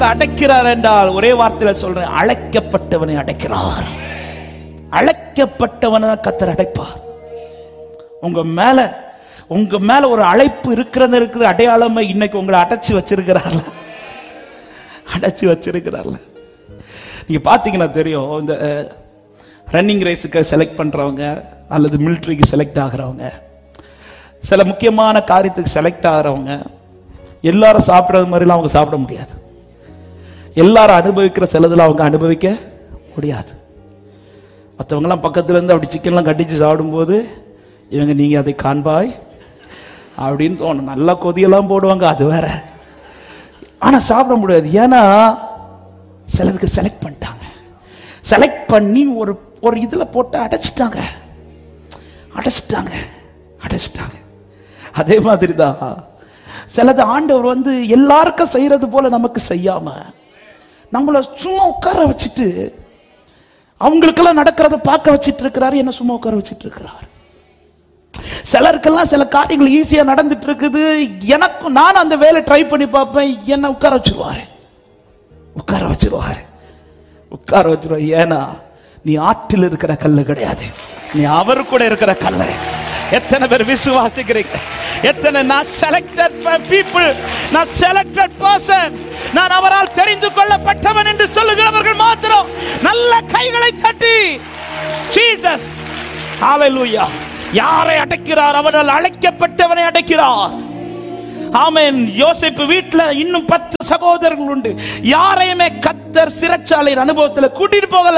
அடைக்கிறார் என்றால் ஒரே வார்த்தையில சொல்றேன் அழைக்கப்பட்டவனை அடைக்கிறார் அழைக்கப்பட்டவனை கத்தர் அடைப்பார் உங்க மேல உங்க மேல ஒரு அழைப்பு இருக்கிறது இருக்குது அடையாளமா இன்னைக்கு உங்களை அடைச்சு வச்சிருக்கிறார்ல அடைச்சு வச்சிருக்கிறார்ல நீங்க பாத்தீங்கன்னா தெரியும் இந்த ரன்னிங் ரேஸுக்கு செலக்ட் பண்றவங்க அல்லது மிலிட்ரிக்கு செலக்ட் ஆகிறவங்க சில முக்கியமான காரியத்துக்கு செலக்ட் ஆகிறவங்க எல்லாரும் சாப்பிட்றது மாதிரிலாம் அவங்க சாப்பிட முடியாது எல்லாரும் அனுபவிக்கிற சிலதுல அவங்க அனுபவிக்க முடியாது மற்றவங்கலாம் பக்கத்துல இருந்து அப்படி சிக்கன்லாம் கட்டிச்சு சாப்பிடும்போது இவங்க நீங்க அதை காண்பாய் அப்படின்னு தோணும் நல்லா கொதியெல்லாம் போடுவாங்க அது வேற ஆனா சாப்பிட முடியாது ஏன்னா சிலதுக்கு செலக்ட் பண்ணிட்டாங்க செலக்ட் பண்ணி ஒரு ஒரு இதுல போட்டு அடைச்சிட்டாங்க அடைச்சிட்டாங்க அடைச்சிட்டாங்க அதே மாதிரி தான் சிலது ஆண்டவர் வந்து எல்லாருக்கும் செய்யறது போல நமக்கு செய்யாம நம்மளை சும்மா உட்கார வச்சுட்டு அவங்களுக்கெல்லாம் நடக்கிறத பார்க்க வச்சிட்டு இருக்கிறாரு என்ன சும்மா உட்கார வச்சிட்டு இருக்கிறார் சிலருக்கெல்லாம் சில காரியங்கள் ஈஸியா நடந்துட்டு இருக்குது எனக்கும் நானும் அந்த வேலை ட்ரை பண்ணி பார்ப்பேன் என்ன உட்கார வச்சிருவாரு உட்கார வச்சிருவாரு உட்கார வச்சிருவாரு ஏன்னா நீ ஆற்றில் இருக்கிற கல்லு கிடையாது நீ அவர் கூட இருக்கிற கல்லு எத்தனை பேர் விசுவாசிக்கிறீங்க எத்தனை நான் செலக்டட் பீப்புள் நான் செலக்டட் பர்சன் நான் அவரால் தெரிந்து கொள்ளப்பட்டவன் என்று சொல்லுகிறவர்கள் மாத்திரம் நல்ல கைகளை தட்டி ஜீசஸ் ஹalleluya யாரை அடைக்கிறார் அவனால் அழைக்கப்பட்டவனை அடைக்கிறார் ஆமென் யோசிப்பு வீட்டுல இன்னும் பத்து சகோதரர்கள் உண்டு யாரையுமே கத்தர் சிறைச்சாலையின் அனுபவத்துல கூட்டிட்டு போகல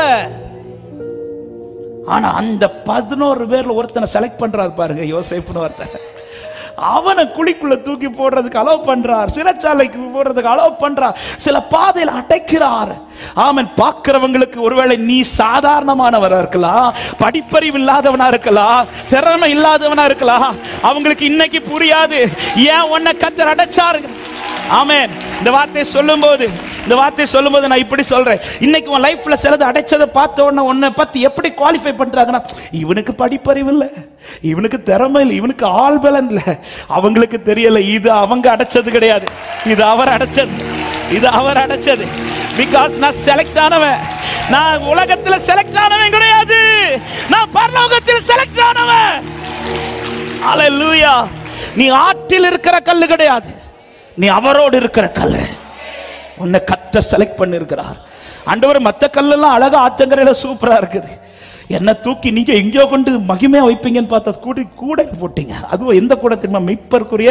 ஆனா அந்த பதினோரு பேர்ல ஒருத்தனை செலக்ட் பண்றாரு பாருங்க யோசிப்புன்னு ஒருத்தன் அவனை குழிக்குள்ள தூக்கி போடுறதுக்கு அலோவ் பண்றார் சிறைச்சாலைக்கு போடுறதுக்கு அலோவ் பண்றார் சில பாதையில் அடைக்கிறார் ஆமன் பார்க்கிறவங்களுக்கு ஒருவேளை நீ சாதாரணமானவரா இருக்கலாம் படிப்பறிவு இல்லாதவனா இருக்கலாம் திறமை இல்லாதவனா இருக்கலாம் அவங்களுக்கு இன்னைக்கு புரியாது ஏன் உன்னை கத்தர் அடைச்சாரு ஆமென் இந்த வார்த்தையை சொல்லும்போது இந்த வார்த்தையை சொல்லும்போது நான் இப்படி சொல்றேன் இன்னைக்கு உன் லைஃப்ல சிலது அடைச்சதை பார்த்த உடனே உன்னை பத்தி எப்படி குவாலிஃபை பண்றாங்கன்னா இவனுக்கு படிப்பறிவு இல்லை இவனுக்கு திறமை இல்லை இவனுக்கு ஆள் பலன் இல்லை அவங்களுக்கு தெரியல இது அவங்க அடைச்சது கிடையாது இது அவர் அடைச்சது இது அவர் அடைச்சது பிகாஸ் நான் செலக்ட் ஆனவன் நான் உலகத்துல செலக்ட் ஆனவன் கிடையாது நான் பரலோகத்தில் செலக்ட் ஆனவன் அல்லேலூயா நீ ஆற்றில் இருக்கிற கல்லு கிடையாது நீ அவரோடு இருக்கிற கல்லு உன்னை கத்த செலக்ட் பண்ணிருக்கிறார் ஆண்டவர் மத்த கல்லெல்லாம் அழகா ஆத்தங்கரையில சூப்பரா இருக்குது என்ன தூக்கி நீங்க எங்கேயோ கொண்டு மகிமையா வைப்பீங்கன்னு பார்த்தா கூடி கூடை போட்டீங்க அதுவும் எந்த கூட தெரியுமா மெய்ப்பருக்குரிய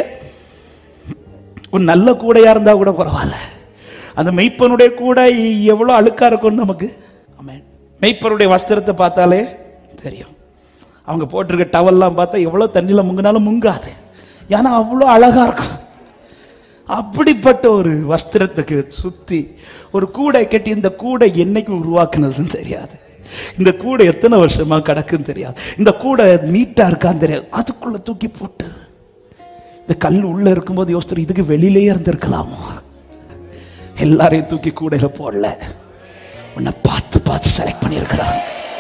ஒரு நல்ல கூடையா இருந்தா கூட பரவாயில்ல அந்த மெய்ப்பனுடைய கூடை எவ்வளவு அழுக்கா இருக்கும் நமக்கு ஆமென் மெய்ப்பருடைய வஸ்திரத்தை பார்த்தாலே தெரியும் அவங்க போட்டிருக்க டவல்லாம் பார்த்தா எவ்வளவு தண்ணியில முங்கினாலும் முங்காது ஏன்னா அவ்வளோ அழகா இருக்கும் அப்படிப்பட்ட ஒரு வஸ்திரத்துக்கு சுத்தி ஒரு கூடை கட்டி இந்த கூடை என்னைக்கு உருவாக்குனதுன்னு தெரியாது இந்த கூடை எத்தனை வருஷமா கிடக்குன்னு தெரியாது இந்த கூடை நீட்டா இருக்கான்னு தெரியாது அதுக்குள்ள தூக்கி போட்டு இந்த கல் உள்ள இருக்கும்போது யோசிச்சு இதுக்கு வெளியிலேயே இருந்திருக்கலாமோ எல்லாரையும் தூக்கி கூடையில போடல உன்னை பார்த்து பார்த்து செலக்ட் பண்ணியிருக்கிறான்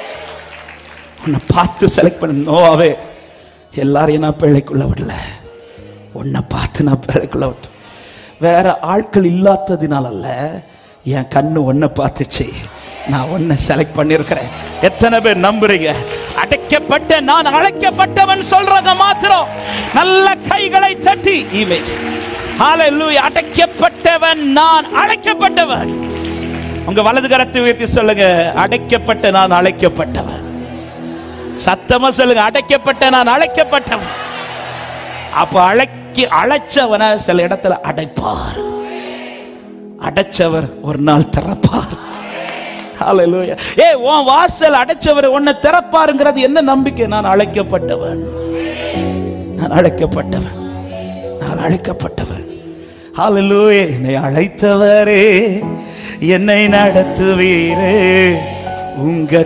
உன்னை பார்த்து செலக்ட் பண்ண நோவாவே எல்லாரையும் நான் பிள்ளைக்குள்ள விடல உன்னை பார்த்து நான் பிள்ளைக்குள்ள விட்டேன் வேற ஆட்கள் இல்லாததினால அல்ல என் கண்ணு ஒன்ன பார்த்துச்சு நான் ஒன்ன செலக்ட் பண்ணிருக்கிறேன் எத்தனை பேர் நம்புறீங்க அடைக்கப்பட்ட நான் அழைக்கப்பட்டவன் சொல்றத மாத்திரம் நல்ல கைகளை தட்டி இமேஜ் ஹalleluya அடைக்கப்பட்டவன் நான் அழைக்கப்பட்டவன் உங்க வலது கரத்தை உயர்த்தி சொல்லுங்க அடைக்கப்பட்ட நான் அழைக்கப்பட்டவன் சத்தமா சொல்லுங்க அடைக்கப்பட்ட நான் அழைக்கப்பட்டவன் அப்ப அழைக்க அழைச்சவனை சில இடத்துல அடைப்பார் அடைச்சவர் ஒரு நாள் திறப்பார் ஹalleluya ஏ உன் வாசல் அடைச்சவர் உன்னை திறப்பாருங்கிறது என்ன நம்பிக்கை நான் அழைக்கப்பட்டவன் நான் அழைக்கப்பட்டவன் நான் அழைக்கப்பட்டவன் ஹalleluya என்னை அழைத்தவரே என்னை நடத்துவீரே உங்க